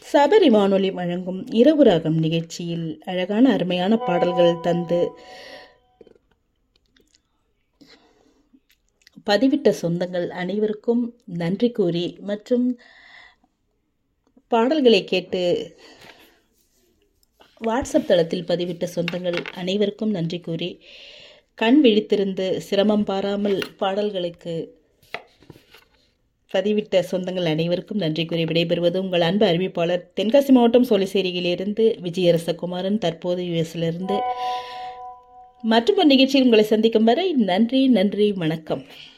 சபரி வானொலி வழங்கும் இரவு ராகம் நிகழ்ச்சியில் அழகான அருமையான பாடல்கள் தந்து பதிவிட்ட சொந்தங்கள் அனைவருக்கும் நன்றி கூறி மற்றும் பாடல்களை கேட்டு வாட்ஸ்அப் தளத்தில் பதிவிட்ட சொந்தங்கள் அனைவருக்கும் நன்றி கூறி கண் விழித்திருந்து சிரமம் பாராமல் பாடல்களுக்கு பதிவிட்ட சொந்தங்கள் அனைவருக்கும் நன்றி கூறி விடைபெறுவது உங்கள் அன்பு அறிவிப்பாளர் தென்காசி மாவட்டம் சோலைசேரியிலிருந்து விஜயரசகுமாரன் தற்போது யுஎஸ்லிருந்து மற்றும் ஒரு நிகழ்ச்சியில் உங்களை சந்திக்கும் வரை நன்றி நன்றி வணக்கம்